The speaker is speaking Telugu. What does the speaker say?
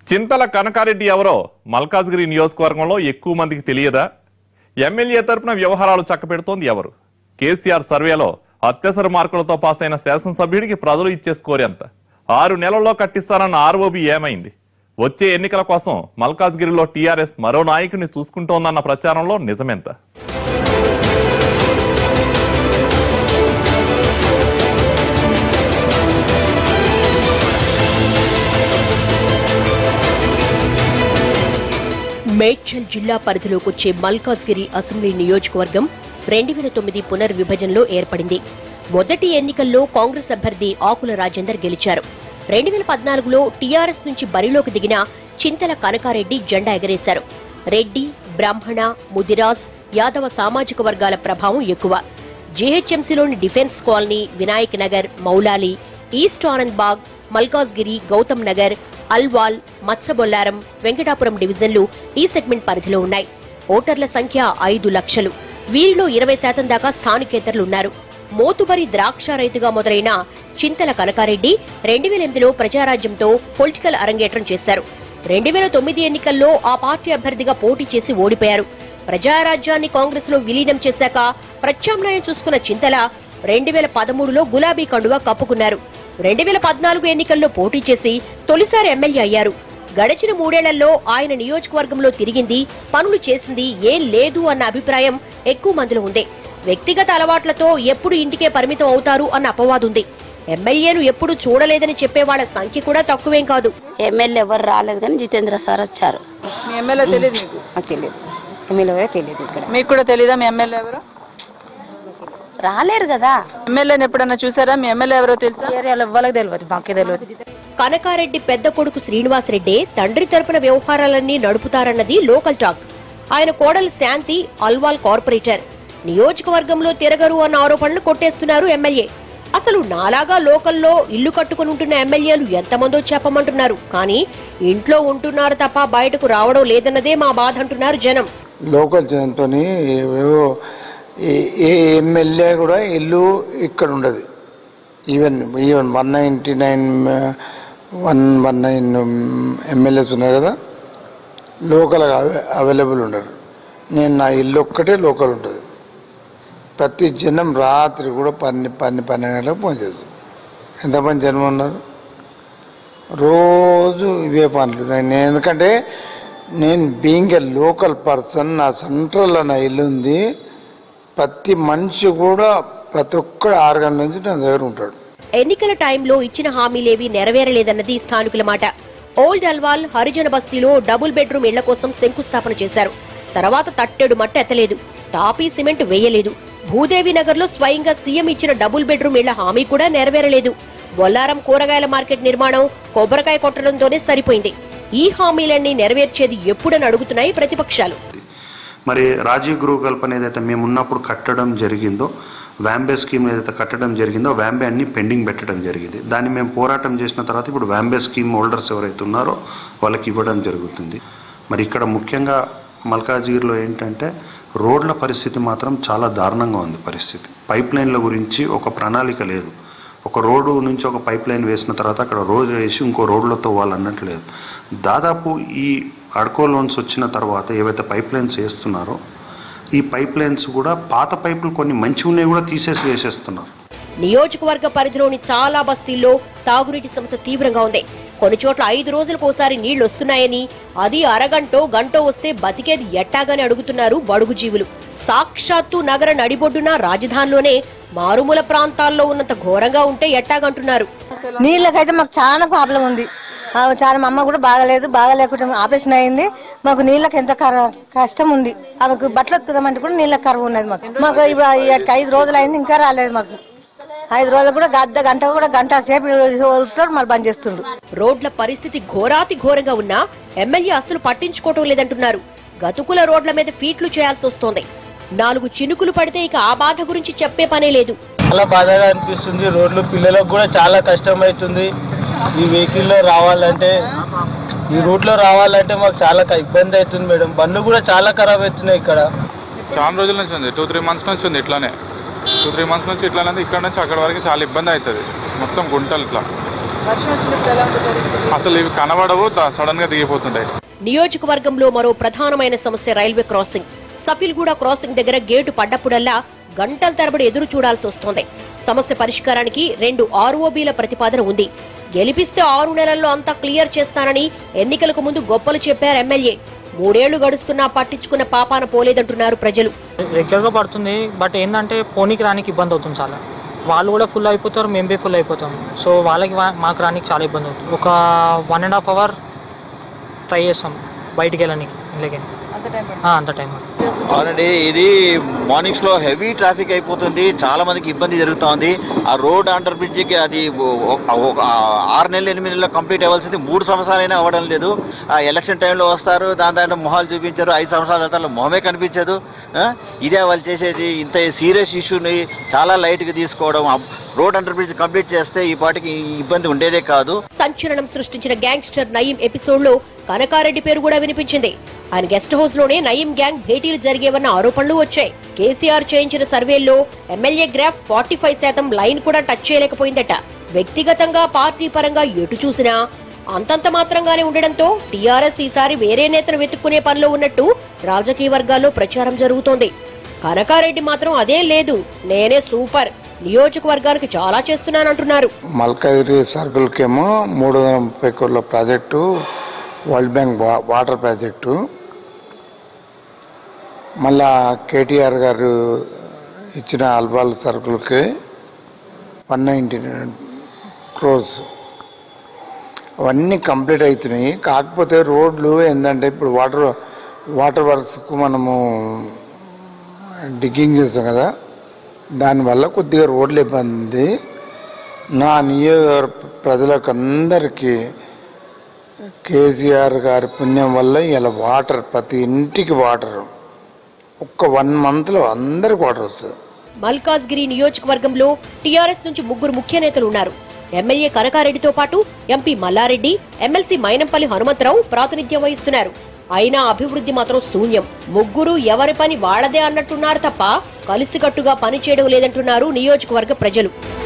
చింతల కనకారెడ్డి ఎవరో మల్కాజ్గిరి నియోజకవర్గంలో ఎక్కువ మందికి తెలియదా ఎమ్మెల్యే తరపున వ్యవహారాలు చక్కబెడుతోంది ఎవరు కేసీఆర్ సర్వేలో అత్యవసర మార్కులతో పాస్ అయిన శాసనసభ్యుడికి ప్రజలు ఇచ్చే స్కోర్ ఎంత ఆరు నెలల్లో కట్టిస్తానన్న ఆర్ఓబి ఏమైంది వచ్చే ఎన్నికల కోసం మల్కాజ్గిరిలో టీఆర్ఎస్ మరో నాయకుడిని చూసుకుంటోందన్న ప్రచారంలో నిజమెంత మేడ్చల్ జిల్లా పరిధిలోకి వచ్చే మల్కాజ్గిరి అసెంబ్లీ నియోజకవర్గం రెండు వేల తొమ్మిది పునర్విభజనలో ఏర్పడింది మొదటి ఎన్నికల్లో కాంగ్రెస్ అభ్యర్థి ఆకుల రాజేందర్ గెలిచారు రెండు వేల పద్నాలుగులో టీఆర్ఎస్ నుంచి బరిలోకి దిగిన చింతల కనకారెడ్డి జెండా ఎగరేశారు రెడ్డి బ్రాహ్మణ ముదిరాజ్ యాదవ సామాజిక వర్గాల ప్రభావం ఎక్కువ జీహెచ్ఎంసీలోని defence colony Vinayak Nagar Moulali east Anand Bagh Malkajgiri Gautam Nagar Alwal Machabollaram Venkatapuram డివిజన్లు ఈ సెగ్మెంట్ పరిధిలో ఉన్నాయి ఓటర్ల సంఖ్య ఐదు లక్షలు వీరిలో ఇరవై శాతం దాకా స్థానికేతరులున్నారు మోతుబరి ద్రాక్ష రైతుగా మొదలైన చింతల కనకారెడ్డి రెండు వేల ఎనిమిదిలో ప్రజారాజ్యంతో పొలిటికల్ అరంగేట్రం చేశారు రెండు వేల తొమ్మిది ఎన్నికల్లో ఆ పార్టీ అభ్యర్థిగా పోటీ చేసి ఓడిపోయారు ప్రజారాజ్యాన్ని కాంగ్రెస్ లో విలీనం చేశాక ప్రత్యామ్నాయం చూసుకున్న చింతల రెండు వేల పదమూడులో గులాబీ కండువా కప్పుకున్నారు రెండు వేల పద్నాలుగు ఎన్నికల్లో పోటీ చేసి తొలిసారి ఎమ్మెల్యే అయ్యారు గడిచిన మూడేళ్లలో ఆయన నియోజకవర్గంలో తిరిగింది పనులు చేసింది ఏం లేదు అన్న అభిప్రాయం ఎక్కువ మందిలో ఉంది వ్యక్తిగత అలవాట్లతో ఎప్పుడు ఇంటికే పరిమితం అవుతారు అన్న అపవాదుంది ఎమ్మెల్యేను ఎప్పుడు చూడలేదని చెప్పే వాళ్ళ సంఖ్య కూడా తక్కువేం కాదు ఎమ్మెల్యే ఎవరు రాలేదు కానీ జితేంద్ర సార్ వచ్చారు మీ ఎమ్మెల్యే తెలియదు మీకు నాకు తెలియదు ఎమ్మెల్యే కూడా తెలియదు ఇక్కడ మీకు కూడా తెలియదా మీ ఎమ్మెల్యే ఎవరు రాలేరు కదా ఎమ్మెల్యేని ఎప్పుడన్నా చూసారా మీ ఎమ్మెల్యే ఎవరో తెలుసా ఏరియాలో ఎవ్వరికి తెలియదు మాకే తెలియదు కనకారెడ్డి పెద్ద కొడుకు శ్రీనివాస్ రెడ్డి తండ్రి తరపున వ్యవహారాలన్నీ నడుపుతారన్నది లోకల్ టాక్ ఆయన కోడలు శాంతి అల్వాల్ కార్పొరేటర్ నియోజకవర్గంలో తిరగరు అన్న ఆరోపణలు కొట్టేస్తున్నారు ఎమ్మెల్యే అసలు నాలాగా లోకల్లో ఇల్లు కట్టుకుని ఉంటున్న ఎమ్మెల్యేలు ఎంతమందో చెప్పమంటున్నారు కానీ ఇంట్లో ఉంటున్నారు తప్ప బయటకు రావడం లేదన్నదే మా బాధ అంటున్నారు జనం లోకల్ జనంతో ఏవో ఏ- ఏ ఎమ్మెల్యే కూడా ఇల్లు ఇక్కడ ఉండదు even even one ninety nine one one nine MLAs ఉన్నారు కదా లోకల్ అవైలబుల్ ఉండరు నేను నా ఇల్లు ఒక్కటే లోకల్ ఉంటుంది ప్రతి జనం రాత్రి కూడా పన్ని పన్ని పన్నెండు గంటలకు ఫోన్ చేస్తాను ఎంతమంది జనం ఉన్నారు రోజు ఇవే పనులు నేను ఎందుకంటే నేను బీయింగ్ ఏ లోకల్ పర్సన్ నా సెంట్రల్లో నా ఇల్లు ఉంది ప్రతి మనిషి కూడా ప్రతి ఒక్కడు ఆరు గంటల నుంచి నా దగ్గర ఉంటాడు ఎన్నికల టైంలో ఇచ్చిన హామీలేవి నెరవేరలేదన్నది స్థానికుల మాట ఓల్డ్ అల్వాల్ హరిజన బస్తీలో డబుల్ బెడ్రూమ్ ఇళ్ల కోసం శంకుస్థాపన చేశారు తర్వాత తట్టెడు మట్ట ఎత్తలేదు తాపీ సిమెంట్ వేయలేదు భూదేవి నగర్ లో స్వయంగా సీఎం ఇచ్చిన డబుల్ బెడ్రూమ్ ఇళ్ల హామీ కూడా నెరవేరలేదు బొల్లారం కూరగాయల మార్కెట్ నిర్మాణం కొబ్బరికాయ కొట్టడంతోనే సరిపోయింది ఈ హామీలన్నీ నెరవేర్చేది ఎప్పుడని అడుగుతున్నాయి ప్రతిపక్షాలు మరి రాజీవ్ గృహ కల్పన ఏదైతే మేము ఉన్నప్పుడు కట్టడం జరిగిందో వ్యాంబే స్కీమ్ ఏదైతే కట్టడం జరిగిందో వ్యాంబే అన్ని పెండింగ్ పెట్టడం జరిగింది దాన్ని మేము పోరాటం చేసిన తర్వాత ఇప్పుడు వ్యాంబే స్కీమ్ హోల్డర్స్ ఎవరైతే ఉన్నారో వాళ్ళకి ఇవ్వడం జరుగుతుంది మరి ఇక్కడ ముఖ్యంగా మల్కాజ్గిరిలో ఏంటంటే రోడ్ల పరిస్థితి మాత్రం చాలా దారుణంగా ఉంది పరిస్థితి పైప్ లైన్ల గురించి ఒక ప్రణాళిక లేదు ఒక రోడ్డు నుంచి ఒక పైప్ లైన్ వేసిన తర్వాత అక్కడ రోడ్ వేసి ఇంకో రోడ్లతో వాళ్ళు అన్నట్లేదు దాదాపు ఈ అడ్కో లోన్స్ వచ్చిన తర్వాత ఏవైతే పైప్ లైన్స్ వేస్తున్నారో ఈ పైప్ లైన్స్ కూడా పాత పైపులు కొన్ని మంచి ఉన్నాయి కూడా తీసేసి వేసేస్తున్నారు నియోజకవర్గ పరిధిలోని చాలా బస్తీల్లో తాగునీటి సమస్య తీవ్రంగా ఉంది కొన్ని చోట్ల ఐదు రోజులకు ఒకసారి నీళ్లు వస్తున్నాయని అది అరగంటో గంటో వస్తే బతికేది ఎట్టాగని అడుగుతున్నారు బడుగు జీవులు సాక్షాత్తు నగర నడిబొడ్డున రాజధానిలోనే మారుమూల ప్రాంతాల్లో ఉన్నంత ఘోరంగా ఉంటే ఎట్టాగంటున్నారు నీళ్ళకైతే మాకు చాలా ప్రాబ్లం ఉంది ఆ, చాలా మా అమ్మ కూడా బాగలేదు బాగలేకుండా ఆపరేషన్ అయింది మాకు నీళ్ళకి ఎంత కర- కష్టం ఉంది ఆమెకు బట్టలు ఉతుకుదామంటే కూడా నీళ్ళకి కరువు ఉన్నది మాకు మాకు ఇవ- ఇవాటికి ఐదు రోజులు అయింది ఇంకా రాలేదు మాకు ఐదు రోజులు కూడా గద్ద గంట కూడా గంట సేపు వదులుతాడు మళ్ళీ బంద్ చేస్తుండు రోడ్ల పరిస్థితి ఘోరాతి ఘోరంగా ఉన్నా ఎమ్మెల్యే అసలు పట్టించుకోవటం లేదంటున్నారు గతుకుల రోడ్ల మీద ఫీట్లు చేయాల్సి వస్తోంది నాలుగు చినుకులు పడితే ఇక ఆ బాధ గురించి చెప్పే పనే లేదు చాలా బాధగా అనిపిస్తుంది రోడ్లు పిల్లలకు కూడా చాలా కష్టం అవుతుంది ఈ వెహికల్లో రావాలంటే ఈ రూట్లో రావాలంటే మాకు చాలా క- ఇబ్బంది అవుతుంది మేడం బండ్లు కూడా చాలా ఖరాబ్ అవుతున్నాయి ఇక్కడ చాలా రోజుల నుంచి ఉంది టూ త్రీ మంత్స్ నుంచి ఉంది ఇట్లానే టూ త్రీ మంత్స్ నుంచి ఇట్లానే ఉంది. ఇక్కడ నుంచి అక్కడ వరకు చాలా ఇబ్బంది అవుతుంది మొత్తం గుంటలు ఇట్లా వర్షం వచ్చినప్పుడు ఎలా ఉంటుంది పరిస్థితి? అసలు ఇవి కనబడవు సడన్ గా దిగిపోతుంటాయి నియోజకవర్గంలో మరో ప్రధానమైన సమస్య రైల్వే క్రాసింగ్ సఫిల్గూడ క్రాసింగ్ దగ్గర గేటు పడ్డప్పుడల్లా గంటల తరబడి ఎదురు చూడాల్సి వస్తోంది సమస్య పరిష్కారానికి రెండు ఆర్ఓబీల ప్రతిపాదన ఉంది గెలిపిస్తే ఆరు నెలల్లో అంతా క్లియర్ చేస్తానని ఎన్నికలకు ముందు గొప్పలు చెప్పారు ఎమ్మెల్యే మూడేళ్లు గడుస్తున్నా పట్టించుకున్న పాపాన పోలేదంటున్నారు ప్రజలు రెగ్యులర్గా పడుతుంది బట్ ఏంటంటే పోనీకి రానికి ఇబ్బంది అవుతుంది చాలా వాళ్ళు కూడా ఫుల్ అయిపోతారు మేము బి ఫుల్ అయిపోతాం సో వాళ్ళకి వా- మాకు రానికి చాలా ఇబ్బంది అవుతుంది ఒక one and half hour try చేస్తాం బయటికి వెళ్ళడానికి ఇళ్ళకి అంత టైం పడుతుంది. ఆ, అంత టైం అవునండి ఇది మార్నింగ్స్ లో హెవీ ట్రాఫిక్ అయిపోతుంది చాలా మందికి ఇబ్బంది జరుగుతోంది ఆ రోడ్ అండర్ బ్రిడ్జ్ కి అది ఒక- ఒక ఆరు నెలలు ఎనిమిది నెలలు కంప్లీట్ అవ్వాల్సింది మూడు సంవత్సరాలైనా అవ్వడం లేదు ఆ ఎలక్షన్ టైంలో వస్తారు దాని దాంట్లో మొహాలు చూపించారు ఐదు సంవత్సరాల తర్వాత మొహమే కనిపించదు ఆ, ఇదే వాళ్ళు చేసేది ఇంత సీరియస్ ఇష్యూని చాలా లైట్ గా తీసుకోవడం ఆ రోడ్ అండర్ బ్రిడ్జ్ కంప్లీట్ చేస్తే ఈ పాటికి ఈ ఇబ్బంది ఉండేదే కాదు సంచలనం సృష్టించిన గ్యాంగ్స్టర్ నయీం ఎపిసోడ్ లో కనకారెడ్డి పేరు కూడా వినిపించింది ఆయన గెస్ట్ హౌస్ లోనే నయీం గ్యాంగ్ భేటీలు జరిగేవన్న ఆరోపణలు వచ్చాయి కేసీఆర్ చేయించిన సర్వేల్లో ఎమ్మెల్యే గ్రాఫ్ ఫార్టీ ఫైవ్ శాతం లైన్ కూడా టచ్ చేయలేకపోయిందట వ్యక్తిగతంగా పార్టీ పరంగా ఎటు చూసినా అంతంత మాత్రంగానే ఉండడంతో టీఆర్ఎస్ ఈసారి వేరే నేతను వెతుక్కునే పనిలో ఉన్నట్టు రాజకీయ వర్గాల్లో ప్రచారం జరుగుతోంది కనకారెడ్డి మాత్రం అదేం లేదు నేనే సూపర్ నియోజకవర్గానికి చాలా చేస్తున్నానంటున్నారు మల్కాగిరి సర్కిల్కేమో మూడు వందల ముప్పై కోట్ల ప్రాజెక్టు వరల్డ్ బ్యాంక్ వా- వాటర్ ప్రాజెక్టు మళ్ళా కేటీఆర్ గారు ఇచ్చిన అల్బాల్ సర్కిల్కి వన్ నైంటీ క్రోర్స్ అవన్నీ కంప్లీట్ అవుతున్నాయి కాకపోతే రోడ్లు ఏంటంటే ఇప్పుడు వాటర్ వాటర్ వర్క్స్కు మనము డిగ్గింగ్ చేస్తాం కదా దానివల్ల కొద్దిగా రోడ్లు ఇబ్బంది ఉంది నా నియోజకవర్గ ప్రజలకు అందరికీ కేసీఆర్ గారి పుణ్యం వల్ల ఇలా వాటర్ ప్రతి ఇంటికి వాటర్ ఒక్క వన్ మంత్లో అందరికి వాటర్ వస్తుంది మల్కాజ్గిరి నియోజకవర్గంలో టీఆర్ఎస్ నుంచి ముగ్గురు ముఖ్య నేతలు ఉన్నారు ఎమ్మెల్యే కనకారెడ్డితో పాటు ఎంపీ మల్లారెడ్డి ఎమ్మెల్సీ మైనంపల్లి హనుమంతరావు ప్రాతినిధ్యం వహిస్తున్నారు అయినా అభివృద్ధి మాత్రం శూన్యం ముగ్గురు ఎవరి పని వాళ్లదే అన్నట్టున్నారు తప్ప కలిసికట్టుగా పనిచేయడం లేదంటున్నారు నియోజకవర్గ ప్రజలు